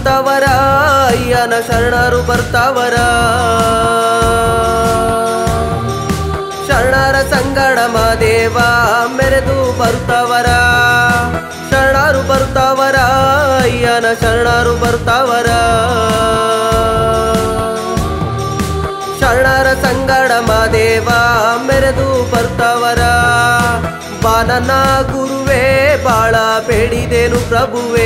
ಬರ್ತಾವರ ಅಯ್ಯನ ಶರಣರು ಬರ್ತಾವರ ಶರಣರ ಸಂಗಡ ಮಾದೇವ ಮೆರೆದು ಬರ್ತಾವರ ಶರಣರು ಬರ್ತಾವರ ಅಯ್ಯನ ಶರಣರು ಬರ್ತಾವರ ಶರಣರ ಸಂಗಡ ಮಾದೇವ ಮೆರೆದು ಬರ್ತಾವರ ಬಾನನ ಗುರುವೇ ಬಾಳ ಬೇಡಿದೇನು ಪ್ರಭುವೇ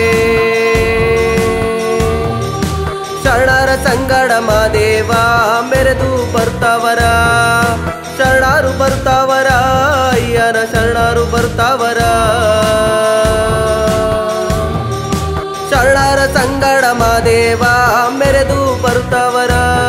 ಶರಣರ ಸಂಗಡ ಮಾದೇವ ಮೆರೆದು ಬರ್ತಾವರ ಶರಣರು ಬರ್ತಾವರ ಅಯ್ಯನ ಶರಣರು ಬರ್ತಾವರ ಶರಣರ ಸಂಗಡ ಮಾದೇವ ಮೆರೆದು ಬರ್ತಾವರ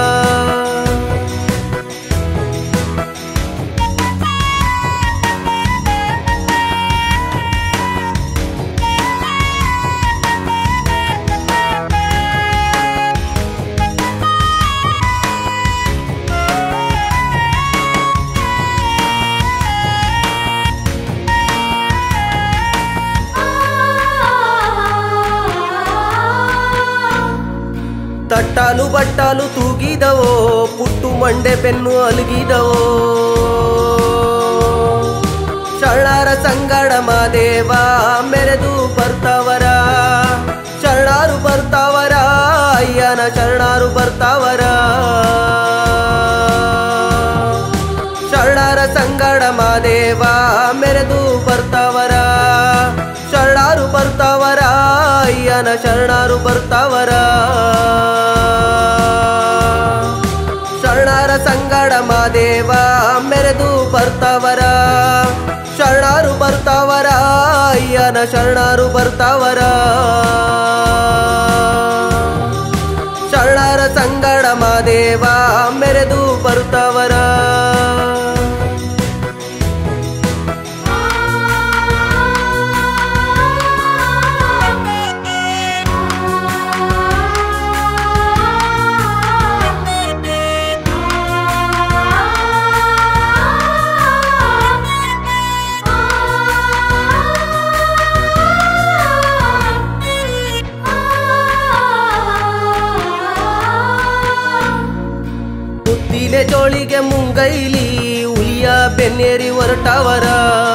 ತಟ್ಟಾಲು ಬಟ್ಟಾಲು ತೂಗಿದವೋ ಪುಟ್ಟು ಮಂಡೆ ಬೆನ್ನು ಅಲುಗಿದವೋ ಶರಣರ ಸಂಗಡ ಮಾದೇವ ಮೆರೆದು ಬರ್ತಾವರ ಶರಣರು ಬರ್ತಾವರ ಅಯ್ಯನ ಶರಣರು ಬರ್ತಾವರ ಶರಣರ ಸಂಗಡ ಮಾದೇವ ಮೆರೆದು ಬರ್ತಾವರ ಶರಣರು ಬರ್ತಾವರ ಅಯ್ಯನ ಶರಣರು ಬರ್ತಾವರ ಶರಣರ ಸಂಗಡ ಮಾದೇವ ಮೆರೆದು ಬರ್ತಾವರ ಶರಣರು ಬರ್ತಾವರ ಅಯ್ಯನ ಶರಣರು ಬರ್ತಾವರ ಶರಣರ ಸಂಗಡ ಮಾದೇವ ಮೆರೆದು ಬರ್ತಾವರ ಮುತ್ತಿನ ಜೋಳಿಗೆ ಮುಂಗೈಲಿ ಹುಲಿಯ ಬೆನ್ನೇರಿ ಹೊರಟವರ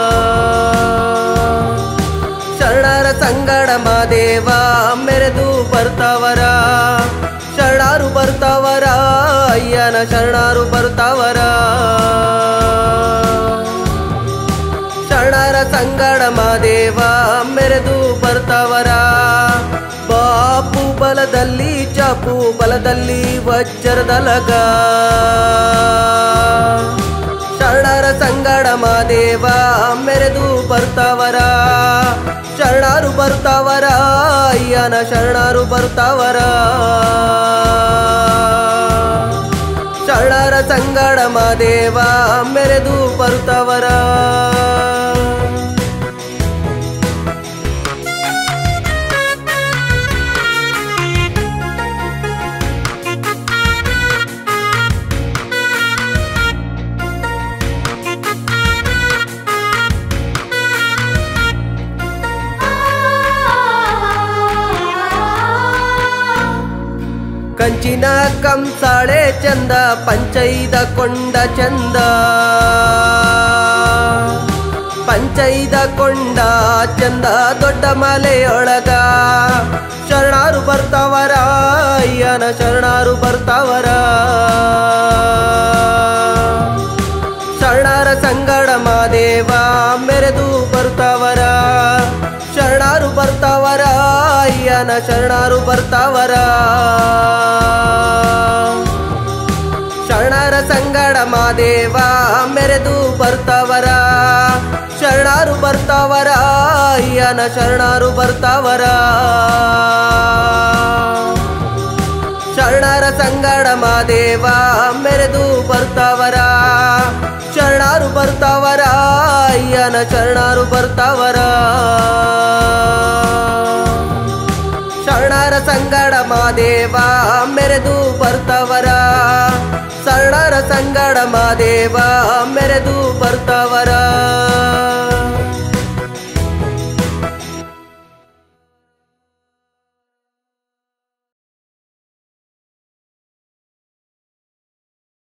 ಶರಣರ ಸಂಗಡ ಮಾದೇವ ಮೆರೆದು ಬರ್ತಾವರ ಶರಣರು ಬರ್ತಾವರ ಅಯ್ಯನ ಶರಣರು ಬರ್ತಾವರ ಶರಣರ ಸಂಗಡ ಮಾದೇವ ಮೆರೆದು ಬರ್ತಾವರ ಬಾಪು ಬಲದಲ್ಲಿ ಚಾಪು ಬಲದಲ್ಲಿ ವಜ್ರದಲಗ ಶರಣರ ಸಂಗಡ ಮಾದೇವ ಮೆರೆದು ಬರ್ತಾವರ ಶರಣರು ಬರ್ತಾವರ ಅಯ್ಯನ ಶರಣರು ಬರ್ತಾವರ ಶರಣರ ಸಂಗಡ ಮಾದೇವ ಮೆರೆದು ಬರ್ತಾವರ ಕಂಚಿನ ಕಂಸಾಳೆ ಚಂದ ಪಂಚೈದ ಕೊಂಡ ಚಂದ ಪಂಚೈದ ಕೊಂಡ ಚಂದ ದೊಡ್ಡ ಮಲೆಯೊಳಗ ಶರಣರು ಬರ್ತಾವರ ಅಯ್ಯನ ಶರಣರು ಬರ್ತಾವರ ಶರಣರ ಸಂಗಡ ಮಾದೇವ ಮೆರೆದು ಬರ್ತಾವರ ಶರಣರು ಬರ್ತಾವರ ಅಯ್ಯನ ಶರಣರು ಬರ್ತಾವರ ಶರಣರ ಸಂಗಡ ಮಾದೇವ ಮೆರೆದು ಬರ್ತಾವರ ಶರಣರು ಬರ್ತಾವರ ಅಯ್ಯನ ಶರಣರು ಬರ್ತಾವರ ಶರಣರ ಸಂಗಡ ಮಾದೇವ ಮೆರೆದು ಬರ್ತಾವರ ಶರಣರು ಬರ್ತಾವರ ಅಯ್ಯನ ಶರಣರು ಬರ್ತಾವರ ಶರಣರ ಸಂಗಡ ಮಾದೇವ ಮೆರೆದು ಬರ್ತಾವರ ಶರಣರ ಸಂಗಡ ಮಾದೇವ ಮೆರೆದು ಬರ್ತಾವರ